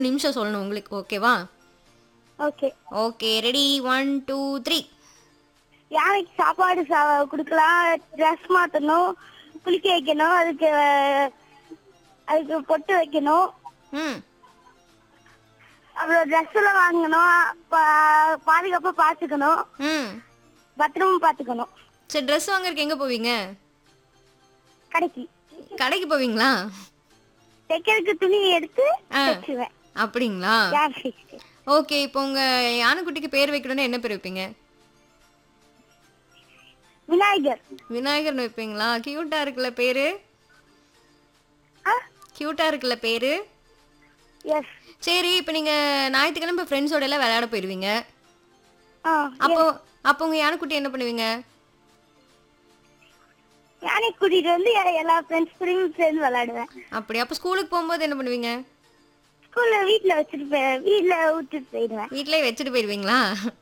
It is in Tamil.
நிமிஷம் சொல்லணும் உங்களுக்கு ஓகேவா okay okay ready one two three யானைக்கு சாப்பாடு சா கொடுக்கலாம் ட்ரெஸ் மாற்றணும் குளிக்க வைக்கணும் அதுக்கு அதுக்கு பொட்டு வைக்கணும் ம் அப்புறம் ட்ரெஸ் எல்லாம் வாங்கணும் பா- பாதுகாப்பா பார்த்துக்கணும் ம் பத்திரமா பார்த்துக்கணும் சரி ட்ரெஸ் வாங்குறதுக்கு எங்கே போவீங்க கடைக்கு கடைக்கு போவீங்களா தைக்கிறதுக்கு துணி எடுத்து ஆ. தைச்சுவேன் அப்படிங்களா யானை ஓகே இப்போ உங்கள் யானைக்குட்டிக்கு பேர் வைக்கணும்னா என்ன பேர் வைப்பீங்க விநாயகர் விநாயகர்னு வைப்பீங்களா க்யூட்டாக இருக்குல்ல பேர் ஆ க்யூட்டாக இருக்குல்ல பேர் எஸ் சரி இப்போ நீங்கள் ஞாயிற்றுக்கிழமை ஃப்ரெண்ட்ஸோட எல்லாம் விளையாட போயிடுவீங்க ஆ அப்போ அப்போ உங்கள் யானைக்குட்டி என்ன பண்ணுவீங்க யானை கூட்டிட்டு வந்து எ- எல்லா ஃப்ரெண்ட்ஸ் கூடயும் சேர்ந்து விளையாடுவேன் அப்படி அப்போ ஸ்கூலுக்கு போகும்போது என்ன பண்ணுவீங்க ஸ்கூல்ல வீட்ல வச்சுட்டு போய் வீட்ல விட்டுட்டு போயிடுவேன் வீட்டிலே வச்சுட்டு போயிடுவீங்களா